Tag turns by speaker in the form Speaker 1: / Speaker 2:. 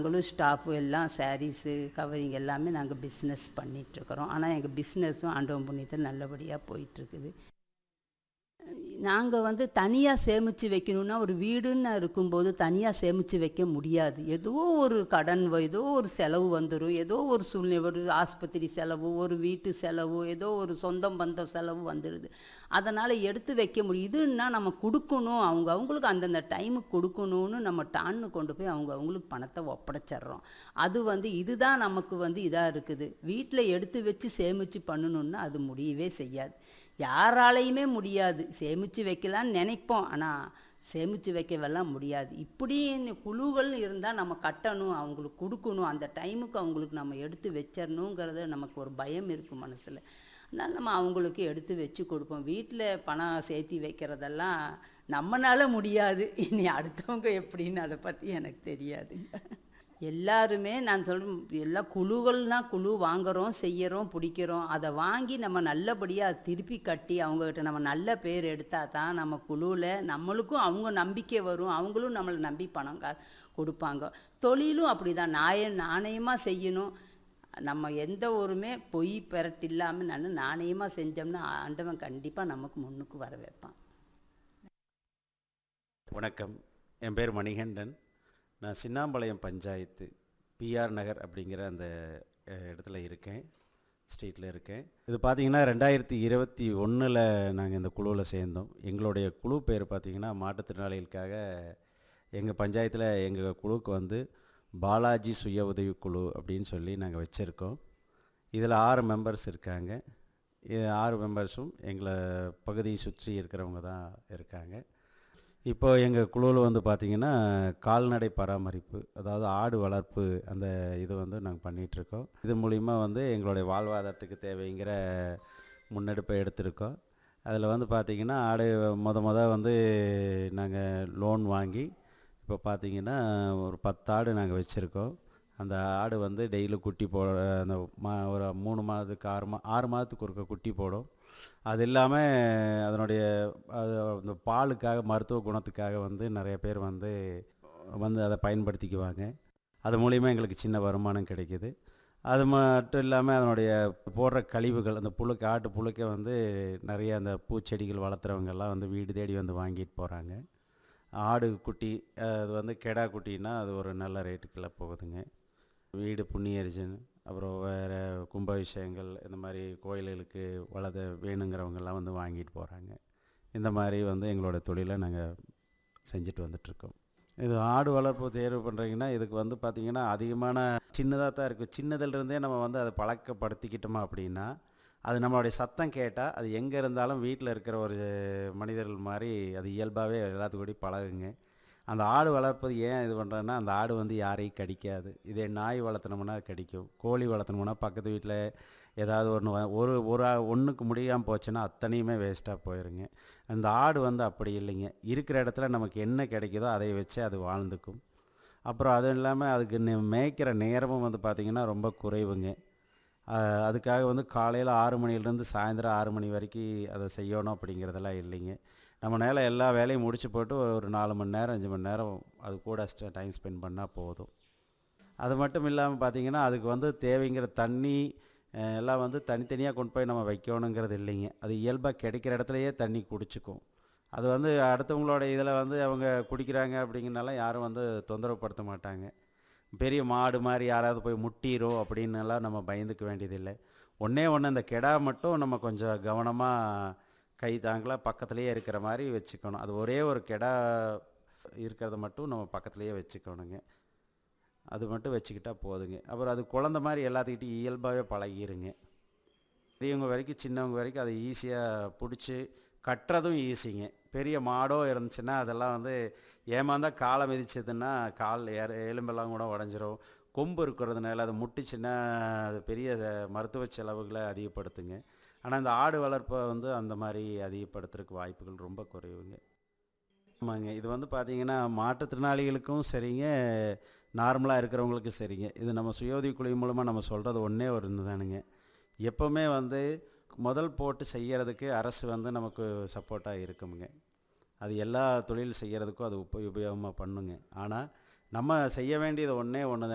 Speaker 1: நாங்களும் ஸ்டாஃபு எல்லாம் sarees covering எல்லாமே நாங்கள் பிஸ்னஸ் பண்ணிகிட்ருக்குறோம் ஆனால் எங்கள் பிஸ்னஸும் ஆண்டவன் புண்ணியத்தில் நல்லபடியாக போயிட்டுருக்குது நாங்கள் வந்து தனியாக சேமித்து வைக்கணும்னா ஒரு வீடுன்னு இருக்கும்போது தனியாக சேமித்து வைக்க முடியாது ஏதோ ஒரு கடன் வ- ஏதோ ஒரு செலவு வந்துடும் ஏதோ ஒரு சூழ்நிலை ஒரு ஆஸ்பத்திரி செலவு ஒரு வீட்டு செலவு ஏதோ ஒரு சொந்தம் பந்த செலவு வந்துடுது அதனால் எடுத்து வைக்க முடியும் இதுன்னா நம்ம கொடுக்கணும் அவங்க அவங்களுக்கு அந்தந்த டைமுக்கு கொடுக்கணும்னு நம்ம டான்னு கொண்டு போய் அவங்க அவங்களுக்கு பணத்தை ஒப்படைச்சிட்றோம் அது வந்து இதுதான் நமக்கு வந்து இதாக இருக்குது வீட்டில் எடுத்து வச்சு சேமித்து பண்ணணுன்னா அது முடியவே செய்யாது யாராலையுமே முடியாது சேமித்து வைக்கலான்னு நினைப்போம் ஆனால் சேமித்து வைக்கவெல்லாம் முடியாது இப்படி குழுக்கள் இருந்தால் நம்ம கட்டணும் அவங்களுக்கு கொடுக்கணும் அந்த டைமுக்கு அவங்களுக்கு நம்ம எடுத்து வச்சிடணுங்கிறத நமக்கு ஒரு பயம் இருக்கும் மனசில் அதனால் நம்ம அவங்களுக்கு எடுத்து வச்சு கொடுப்போம் வீட்டில் பணம் சேர்த்தி வைக்கிறதெல்லாம் நம்மனால முடியாது இனி அடுத்தவங்க எப்படின்னு அதை பற்றி எனக்கு தெரியாதுங்க எல்லாருமே நான் சொல்கிறேன் எல்லா குழுக்கள்னா குழு வாங்குறோம் செய்யறோம் பிடிக்கிறோம் அதை வாங்கி நம்ம நல்லபடியாக திருப்பி கட்டி அவங்கக்கிட்ட நம்ம நல்ல பேர் எடுத்தால் தான் நம்ம குழுவில் நம்மளுக்கும் அவங்க நம்பிக்கை வரும் அவங்களும் நம்மளை நம்பி பணம் கா கொடுப்பாங்க தொழிலும் அப்படி தான் நாய நாணயமாக செய்யணும் நம்ம எந்த ஒருமே பொய் பெரட்டு இல்லாமல் நல்ல நாணயமாக செஞ்சோம்னா ஆண்டவன் கண்டிப்பாக நமக்கு முன்னுக்கு வர வைப்பான்
Speaker 2: வணக்கம் என் பேர் மணிகண்டன் நான் சின்னாம்பாளையம் பஞ்சாயத்து பிஆர் நகர் அப்படிங்கிற அந்த அஹ், இடத்துல இருக்கேன் ஸ்ட்ரீட்டில் இருக்கேன் இது பார்த்தீங்கன்னா ரெண்டாயிரத்தி இருபத்தி ஒன்றில் நாங்கள் இந்த குழுவில் சேர்ந்தோம் எங்களுடைய குழு பேர் பார்த்தீங்கன்னா மாற்றுத்திறனாளிகளுக்காக எங்கள் பஞ்சாயத்தில் எங்கள் குழுவுக்கு வந்து பாலாஜி சுய உதவி குழு அப்படின்னு சொல்லி நாங்கள் வச்சுருக்கோம் இதில் ஆறு மெம்பர்ஸ் இருக்காங்க இது ஆறு மெம்பர்ஸும் எங்களை பகுதியை சுற்றி இருக்கிறவங்க தான் இருக்காங்க இப்போ எங்கள் குழுவில் வந்து பார்த்திங்கன்னா கால்நடை பராமரிப்பு அதாவது ஆடு வளர்ப்பு அந்த இது வந்து நாங்கள் பண்ணிகிட்ருக்கோம் இது மூலிமா வந்து எங்களுடைய வாழ்வாதாரத்துக்கு தேவைங்கிற முன்னெடுப்பை எடுத்திருக்கோம் அதில் வந்து பார்த்திங்கன்னா ஆடு முத முத வந்து நாங்கள் லோன் வாங்கி இப்போ பார்த்திங்கன்னா ஒரு பத்து ஆடு நாங்கள் வச்சுருக்கோம் அந்த ஆடு வந்து டெய்லி குட்டி போட அந்த மா ஒரு மூணு மாதத்துக்கு ஆறு மா ஆறு மாதத்துக்கு ஒருக்க குட்டி போடும் அது இல்லாமல் அதனுடைய அது அந்த பாலுக்காக மருத்துவ குணத்துக்காக வந்து நிறைய பேர் வந்து வந்து அதை பயன்படுத்திக்குவாங்க அது மூலிமா எங்களுக்கு சின்ன வருமானம் கிடைக்குது அது மட்டும் இல்லாமல் அதனுடைய போடுற கழிவுகள் அந்த புழுக்க ஆட்டு புழுக்க வந்து நிறைய அந்த பூச்செடிகள் வளர்த்துறவங்கெல்லாம் வந்து வீடு தேடி வந்து வாங்கிட்டு போகிறாங்க ஆடு குட்டி அது வந்து கெடா குட்டின்னா அது ஒரு நல்ல ரேட்டுக்கெல்லாம் போகுதுங்க வீடு புண்ணியரிஜன் அப்புறம் வேறு கும்பாபிஷேகங்கள் இந்த மாதிரி கோயில்களுக்கு வளத வேணுங்கிறவங்கெல்லாம் வந்து வாங்கிட்டு போகிறாங்க இந்த மாதிரி வந்து எங்களோட தொழிலை நாங்கள் செஞ்சுட்டு வந்துட்ருக்கோம் இது ஆடு வளர்ப்பு தேர்வு பண்ணுறீங்கன்னா இதுக்கு வந்து பார்த்திங்கன்னா அதிகமான சின்னதாக தான் இருக்குது சின்னதுலேருந்தே நம்ம வந்து அதை பழக்கப்படுத்திக்கிட்டோமா அப்படின்னா அது நம்மளுடைய சத்தம் கேட்டால் அது எங்கே இருந்தாலும் வீட்டில் இருக்கிற ஒரு மனிதர்கள் மாதிரி அது இயல்பாகவே எல்லாத்துக்கூடயும் பழகுங்க அந்த ஆடு வளர்ப்பது ஏன் இது பண்ணுறேன்னா அந்த ஆடு வந்து யாரையும் கடிக்காது இதே நாய் வளர்த்துனோம்னா கடிக்கும் கோழி வளர்த்துனோம்னா பக்கத்து வீட்டில் ஏதாவது ஒன்று ஒரு ஒரு ஒன்றுக்கு முடியாமல் போச்சுன்னா அத்தனையுமே வேஸ்ட்டாக போயிருங்க அந்த ஆடு வந்து அப்படி இல்லைங்க இருக்கிற இடத்துல நமக்கு என்ன கிடைக்குதோ அதை வச்சு அது வாழ்ந்துக்கும் அப்புறம் அதுவும் இல்லாமல் அதுக்கு நே- மேய்க்கிற நேரமும் வந்து பார்த்திங்கன்னா ரொம்ப குறைவுங்க அஹ் அதுக்காக வந்து காலையில் ஆறு மணிலேருந்து சாயந்தரம் ஆறு மணி வரைக்கும் அதை செய்யணும் அப்படிங்கிறதெல்லாம் இல்லைங்க நம்ம நேரம் எல்லா வேலையும் முடிச்சு போட்டு ஒரு நாலு மணி நேரம் அஞ்சு மணி நேரம் அது கூட டைம் ஸ்பெண்ட் பண்ணால் போதும் அது மட்டும் இல்லாமல் பார்த்தீங்கன்னா அதுக்கு வந்து தேவைங்கிற தண்ணி அஹ், எல்லாம் வந்து தனித்தனியாக கொண்டு போய் நம்ம வைக்கணுங்கிறது இல்லைங்க அது இயல்பாக கிடைக்கிற இடத்துலையே தண்ணி குடிச்சுக்கும் அது வந்து அடுத்தவங்களோட இதில் வந்து அவங்க குடிக்கிறாங்க அப்படிங்கிறனால யாரும் வந்து தொந்தரவுப்படுத்த மாட்டாங்க பெரிய மாடு மாதிரி யாராவது போய் முட்டிரும் அப்படின்னு எல்லாம் நம்ம பயந்துக்க வேண்டியதில்லை ஒன்றே ஒன்று இந்த கெடா மட்டும் நம்ம கொஞ்சம் கவனமாக கை தாங்கலாக பக்கத்துலேயே இருக்கிற மாதிரி வச்சுக்கணும் அது ஒரே ஒரு கெடா இருக்கிறத மட்டும் நம்ம பக்கத்துலேயே வச்சுக்கணுங்க அது மட்டும் வச்சுக்கிட்டா போதுங்க அப்புறம் அது குழந்த மாதிரி எல்லாத்துக்கிட்டையும் இயல்பாகவே பழகிருங்க பெரியவங்க வரைக்கும் சின்னவங்க வரைக்கும் அதை ஈஸியாக பிடிச்சி கட்டுறதும் ஈஸிங்க பெரிய மாடோ இருந்துச்சுன்னா அதெல்லாம் வந்து ஏமாந்தா காலை மிதிச்சதுன்னா கால் ஏற எலும்பெல்லாம் கூட உடஞ்சிரும் கொம்பு இருக்கிறதுனால அது முட்டுச்சுன்னா அது பெரிய அஹ், மருத்துவ செலவுகளை அதிகப்படுத்துங்க ஆனால் இந்த ஆடு வளர்ப்பை வந்து அந்த மாதிரி அதிகப்படுத்துறதுக்கு வாய்ப்புகள் ரொம்ப குறைவுங்க ஆமாங்க இது வந்து பார்த்தீங்கன்னா மாற்றுத்திறனாளிகளுக்கும் சரிங்க நார்மலாக இருக்கிறவங்களுக்கும் சரிங்க இது நம்ம சுயோதவி குழு மூலமாக நம்ம சொல்கிறது ஒன்றே ஒரு தானுங்க எப்போவுமே வந்து முதல் போட்டு செய்யறதுக்கு அரசு வந்து நமக்கு சப்போர்ட்டாக இருக்குமுங்க அது எல்லா தொழில் செய்கிறதுக்கும் அது உப உபயோகமாக பண்ணுங்க ஆனால் நம்ம செய்ய வேண்டியது ஒன்றே ஒன்று